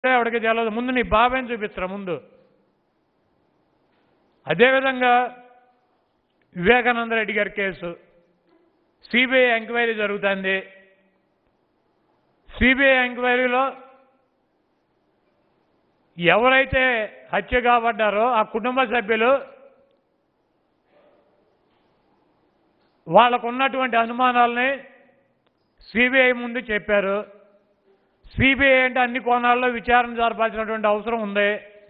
ఆవిడకి తెలియదు ముందు నీ బాబాయ్ని చూపించరా ముందు అదేవిధంగా వివేకానంద రెడ్డి గారి కేసు సిబిఐ ఎంక్వైరీ జరుగుతుంది సిబిఐ ఎంక్వైరీలో ఎవరైతే హత్య కాబడ్డారో ఆ కుటుంబ సభ్యులు వాళ్ళకు ఉన్నటువంటి అనుమానాలని సిబిఐ ముందు చెప్పారు సిబిఐ అంటే అన్ని కోణాల్లో విచారణ జరపాల్సినటువంటి అవసరం ఉంది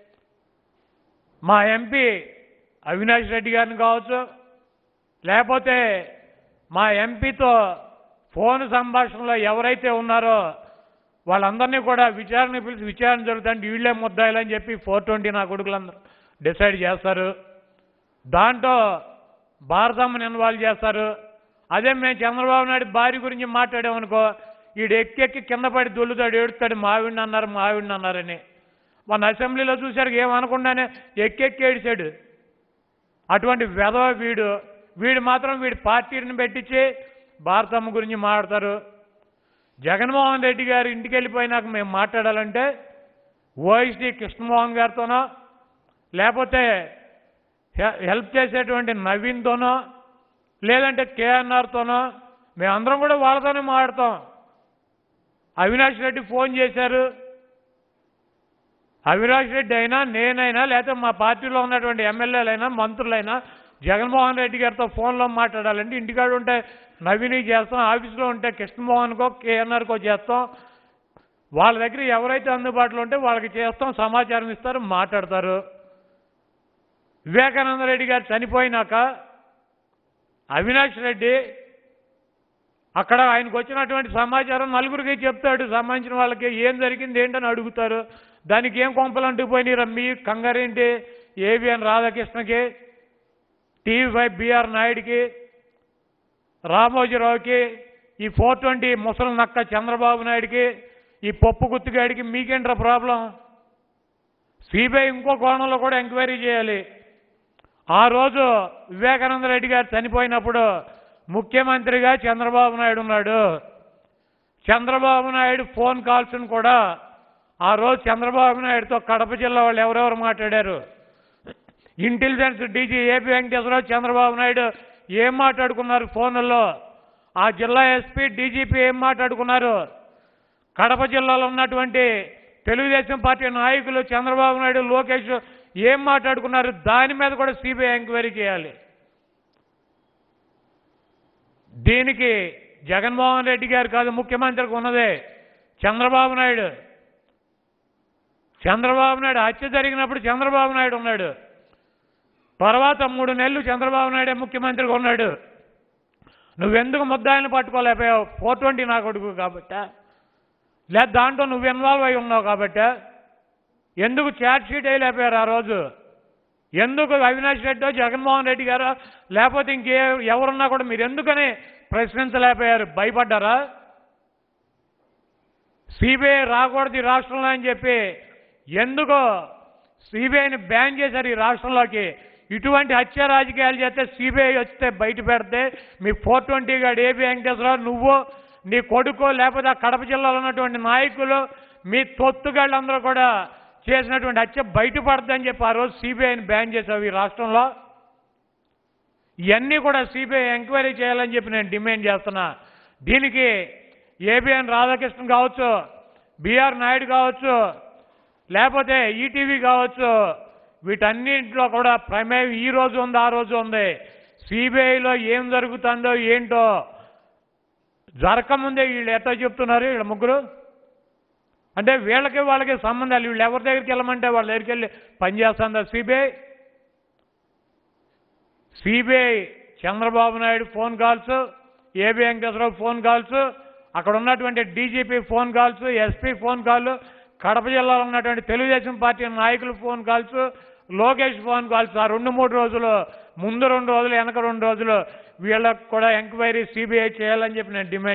మా ఎంపీ అవినాష్ రెడ్డి గారిని కావచ్చు లేకపోతే మా ఎంపీతో ఫోన్ సంభాషణలో ఎవరైతే ఉన్నారో వాళ్ళందరినీ కూడా విచారణ పిలిచి విచారణ జరుగుతుంది వీళ్ళే ముద్దాయిలని చెప్పి ఫోర్ ట్వంటీ నా కొడుకులందరూ డిసైడ్ చేస్తారు దాంట్లో భారతమ్మని ఇన్వాల్వ్ చేస్తారు అదే మేము చంద్రబాబు నాయుడు భార్య గురించి మాట్లాడామనుకో ఈడు ఎక్కెక్కి కింద పడి దొల్లుతాడు ఏడుతాడు మావిడిని అన్నారు మావిడిని అన్నారని మన అసెంబ్లీలో చూశారు ఏమనకుండానే ఎక్కెక్కి ఏడిచాడు అటువంటి వెధవ వీడు వీడు మాత్రం వీడి పార్టీని పెట్టించి భారతమ్మ గురించి మాట్లాడతారు జగన్మోహన్ రెడ్డి గారు ఇంటికి వెళ్ళిపోయినాక మేము మాట్లాడాలంటే ఓఎస్డి కృష్ణమోహన్ గారితోనో లేకపోతే హె- హెల్ప్ చేసేటువంటి నవీన్తోనో లేదంటే కేఎన్ఆర్తోనో మేమందరం కూడా వాళ్ళతోనే మాట్లాడతాం అవినాష్ రెడ్డి ఫోన్ చేశారు అవినాష్ రెడ్డి అయినా నేనైనా లేకపోతే మా పార్టీలో ఉన్నటువంటి ఎమ్మెల్యేలైనా మంత్రులైనా జగన్మోహన్ రెడ్డి గారితో ఫోన్లో మాట్లాడాలంటే ఇంటికాడ ఉంటే నవీనికి చేస్తాం ఆఫీస్లో ఉంటే కృష్ణమోహన్కో కేఎన్ఆర్కో చేస్తాం వాళ్ళ దగ్గర ఎవరైతే అందుబాటులో ఉంటే వాళ్ళకి చేస్తాం సమాచారం ఇస్తారు మాట్లాడతారు వివేకానంద రెడ్డి గారు చనిపోయినాక అవినాష్ రెడ్డి అక్కడ ఆయనకు వచ్చినటువంటి సమాచారం నలుగురికి చెప్తాడు సంబంధించిన వాళ్ళకి ఏం జరిగింది ఏంటని అడుగుతారు దానికి ఏం కొంపలు అంటుకుపోయినారు మీ కంగారేంటి ఏవిఎన్ రాధాకృష్ణకి టీవీ ఫైవ్ బిఆర్ నాయుడికి రామోజీరావుకి ఈ ఫోర్ ట్వంటీ ముసలి నక్క చంద్రబాబు నాయుడికి ఈ పప్పు గుత్తిగాడికి మీకేంట్రా ప్రాబ్లం సిబిఐ ఇంకో కోణంలో కూడా ఎంక్వైరీ చేయాలి ఆ రోజు వివేకానంద రెడ్డి గారు చనిపోయినప్పుడు ముఖ్యమంత్రిగా చంద్రబాబు నాయుడు ఉన్నాడు చంద్రబాబు నాయుడు ఫోన్ కాల్స్ని కూడా ఆ రోజు చంద్రబాబు నాయుడుతో కడప జిల్లా వాళ్ళు ఎవరెవరు మాట్లాడారు intelligence DG AP Venkateswara Rao Chandrababu Naidu ఏం మాట్లాడుకున్నారు ఫోన్లలో ఆ జిల్లా ఎస్పీ డీజీపీ ఏం మాట్లాడుకున్నారు కడప జిల్లాలో ఉన్నటువంటి తెలుగుదేశం పార్టీ నాయకులు చంద్రబాబు నాయుడు లోకేష్ ఏం మాట్లాడుకున్నారు దాని మీద కూడా సిబిఐ ఎంక్వైరీ చేయాలి దీనికి జగన్మోహన్ రెడ్డి గారు కాదు ముఖ్యమంత్రికి ఉన్నదే చంద్రబాబు నాయుడు చంద్రబాబు నాయుడు హత్య జరిగినప్పుడు చంద్రబాబు నాయుడు ఉన్నాడు తర్వాత మూడు నెలలు చంద్రబాబు నాయుడే ముఖ్యమంత్రిగా ఉన్నాడు నువ్వెందుకు ముద్దాయిని పట్టుకోలేకపోయావు ఫోర్ ట్వంటీ నా కొడుకు కాబట్ట లేదా దాంట్లో నువ్వు ఇన్వాల్వ్ అయి ఉన్నావు కాబట్ట ఎందుకు ఛార్జ్ షీట్ వేయలేకపోయారు ఆ రోజు ఎందుకు అవినాష్ రెడ్డో జగన్మోహన్ రెడ్డి గారో లేకపోతే ఇంకే ఎవరున్నా కూడా మీరు ఎందుకని ప్రశ్నించలేకపోయారు భయపడ్డారా సిబిఐ రాకూడదు ఈ రాష్ట్రంలో అని చెప్పి ఎందుకు సిబిఐని బ్యాన్ చేశారు ఈ రాష్ట్రంలోకి ఇటువంటి హత్య రాజకీయాలు చేస్తే సిబిఐ వస్తే బయట పెడితే మీ ఫోర్ ట్వంటీ గాడు ఏబి వెంకటేశ్వరరావు నువ్వు నీ కొడుకు లేకపోతే ఆ కడప జిల్లాలో ఉన్నటువంటి నాయకులు మీ తొత్తుగాళ్ళందరూ కూడా చేసినటువంటి హత్య బయటపడదని చెప్పి ఆ రోజు సిబిఐని బ్యాన్ చేసావు ఈ రాష్ట్రంలో ఇవన్నీ కూడా సిబిఐ ఎంక్వైరీ చేయాలని చెప్పి నేను డిమాండ్ చేస్తున్నా దీనికి ఏబిఎన్ రాధాకృష్ణ కావచ్చు బిఆర్ నాయుడు కావచ్చు లేకపోతే ఈటీవీ కావచ్చు వీటన్నింటిలో కూడా ప్రమేయం ఈ రోజు ఉంది ఆ రోజు ఉంది సిబిఐలో ఏం జరుగుతుందో ఏంటో జరగకముందే వీళ్ళు ఎట్లా చెప్తున్నారు వీళ్ళ ముగ్గురు అంటే వీళ్ళకి వాళ్ళకి సంబంధాలు వీళ్ళు ఎవరి దగ్గరికి వెళ్ళమంటే వాళ్ళ దగ్గరికి వెళ్ళి పనిచేస్తుందా CBI CBI Chandrababu Naidu phone calls AB Venkateswara Rao phone calls అక్కడ ఉన్నటువంటి DGP phone calls SP phone call Kadapa జిల్లాలో ఉన్నటువంటి తెలుగుదేశం పార్టీ నాయకులు phone calls Lokesh phone calls ఆ రెండు మూడు రోజులు ముందు రెండు రోజులు వెనక రెండు రోజులు వీళ్ళకు కూడా ఎంక్వైరీ సిబిఐ చేయాలని చెప్పి నేను డిమాండ్